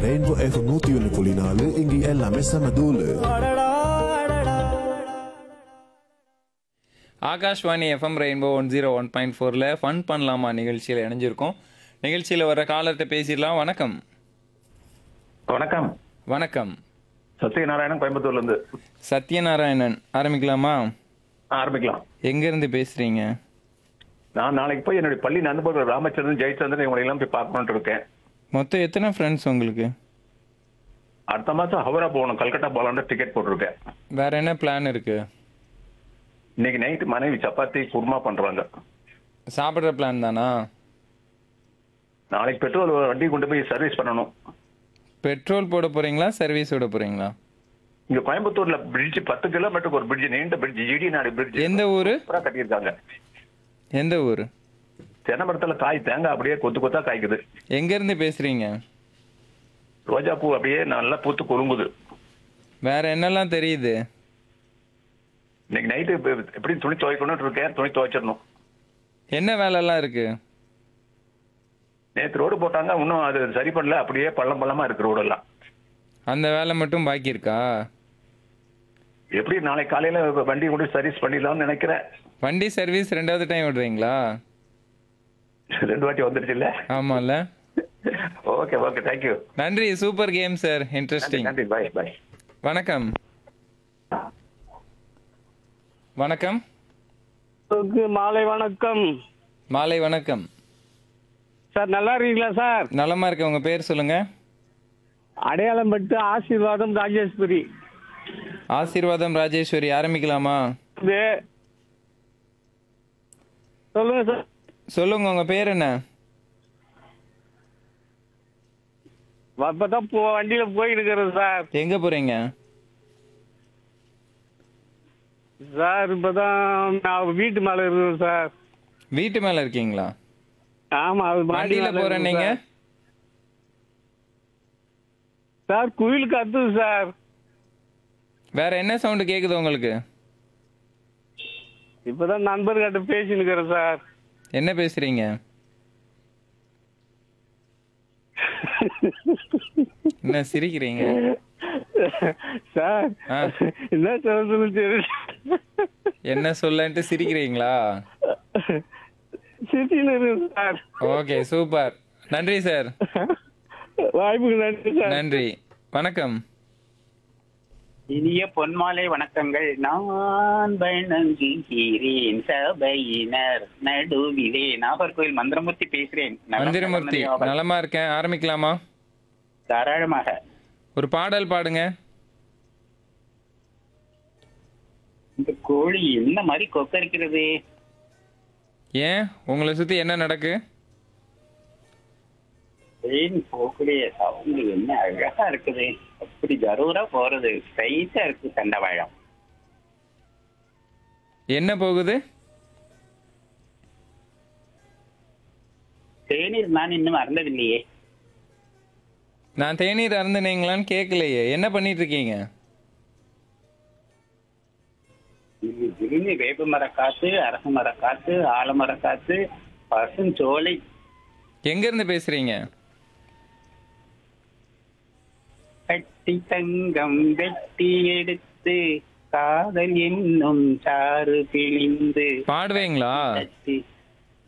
Rainbow FM நூத்தி ஒன்று புள்ளி நாலு இங்க எல்லாமே செம தூளு Akashvani FM rainbow one zero one point ஃபோரில் ஃபன் பண்ணலாமா நிகழ்ச்சியில் இணைஞ்சிருக்கோம் நிகழ்ச்சியில் வர காலர்கிட்ட பேசிடலாம் வணக்கம் வணக்கம் வணக்கம் சத்யநாராயணன் கோயம்புத்தூர்ல இருந்து சத்யநாராயணன் ஆரம்பிக்கலாமா ஆரம்பிக்கலாம் எங்கேருந்து பேசுகிறீங்க நான் நாளைக்கு போய் என்னுடைய பள்ளி நண்பர்கள் ராமச்சந்திரன் ஜெயச்சந்திரன் இவங்களை எல்லாம் போய் பார்க்கணும்னு இருக்கேன் மொத்தம் எத்தனை ஃப்ரெண்ட்ஸ் உங்களுக்கு அடுத்த மாசம் ஹவரா போகணும் கல்கட்டா போகலான்னு டிக்கெட் போட்டிருக்கேன் வேற என்ன பிளான் இருக்கு இன்னைக்கு நைட்டு மனைவி சப்பாத்தி குருமா பண்றாங்க சாப்பிட்ற பிளான் தானா நாளைக்கு பெட்ரோல் வண்டி கொண்டு போய் சர்வீஸ் பண்ணணும் பெட்ரோல் போட போறீங்களா சர்வீஸ் விட போறீங்களா இங்க கோயம்புத்தூர்ல பிரிட்ஜ் பத்து கிலோமீட்டருக்கு ஒரு பிரிட்ஜ் நீண்ட பிரிட்ஜ் ஜிடி நாடு பிரிட்ஜ் எந்த ஊரு சூப்பரா கட்டியிருக்காங்க எந்த ஊர் தென்னமரத்துல காய் தேங்காய் அப்படியே கொத்து கொத்தா காய்க்குது எங்கேருந்து பேசுறீங்க ரோஜா பூ அப்படியே நல்லா பூத்து குறுங்குது வேற என்னெல்லாம் தெரியுது இன்னைக்கு நைட்டு எப்படி துணி துவைக்கணும்னு இருக்கேன் துணி துவைச்சிடணும் என்ன வேலைலாம் இருக்கு நேற்று ரோடு போட்டாங்க இன்னும் அது சரி பண்ணல அப்படியே பள்ளம் பள்ளமா இருக்கு ரோடெல்லாம் அந்த வேலை மட்டும் பாக்கி இருக்கா எப்படி நாளை காலையில வண்டி கொண்டு சர்வீஸ் பண்ணிடலாம்னு நினைக்கிறேன் வண்டி சர்வீஸ் ரெண்டாவது டைம் விடுறீங்களா ரெண்டு வாட்டி வந்துருச்சு இல்ல ஆமால ஓகே ஓகே தேங்க்யூ நன்றி சூப்பர் கேம் சார் இன்ட்ரெஸ்டிங் நன்றி பாய் பாய் வணக்கம் வணக்கம் உங்களுக்கு மாலை வணக்கம் மாலை வணக்கம் சார் நல்லா இருக்கீங்களா சார் நலமா இருக்க உங்க பேர் சொல்லுங்க அடையாளம் பட்டு ஆசீர்வாதம் ராஜேஸ்வரி ஆசீர்வாதம் ராஜேஸ்வரி ஆரம்பிக்கலாமா இது சொல்லுங்க சார் சொல்லுங்க உங்க பேர் என்ன அப்பதான் போ வண்டியில போயிட்டு இருக்கிறேன் சார் எங்க போறீங்க சார் இப்பதான் நான் வீட்டு மேல இருக்கிறேன் சார் வீட்டு மேல இருக்கீங்களா ஆமா அது மாடி வண்டியில மேல போறேன் இருக்கேன் நீங்க சார். சார் குயில் கத்துது சார் வேற என்ன சவுண்ட் கேக்குது உங்களுக்கு இப்பதான் நண்பர்கிட்ட பேசின்னு இருக்கிறேன் சார் என்ன பேசுறீங்க என்ன சிரிக்கிறீங்க சார் ஆ. என்ன சொல்றது தெரியல என்ன சொல்லன்ட்டு சிரிக்கிறீங்களா சிரிச்சுன்னு இருக்கேன் சார் ஓகே சூப்பர் நன்றி சார் வாய்ப்புக்கு நன்றி சார் நன்றி வணக்கம் இனிய பொன்மாலை வணக்கங்கள் நான் வணங்குகிறேன் சபையினர் நடுவிலே நாகர்கோவில் மந்திரமூர்த்தி பேசுறேன் நலம் மந்திரமூர்த்தி நலம் நலமா இருக்கேன் ஆரம்பிக்கலாமா தாராளமாக ஒரு பாடல் பாடுங்க இந்த கோழி என்ன மாதிரி கொக்கரிக்கிறது ஏன் உங்களை சுத்தி என்ன நடக்கு ஏன் போகக்கூடிய சவுண்ட் என்ன அழகா இருக்குது அப்படி ஜரூரா போறது ஸ்ட்ரைட்டா இருக்கு தண்டவாழம் என்ன போகுது தேநீர் நான் இன்னும் அறந்ததில்லையே நான் தேநீர் அருந்துனீங்களான்னு கேட்கலையே என்ன பண்ணிட்டு இருக்கீங்க இது திடீர்னு வேப்ப மர காத்து அரச மர காத்து ஆலமர காத்து பசுஞ்சோலை எங்க இருந்து பேசுறீங்க கட்டி தங்கம் வெட்டி எடுத்து காதல் என்னும் சாறு பிழிந்து பாடுவீங்களா கட்டி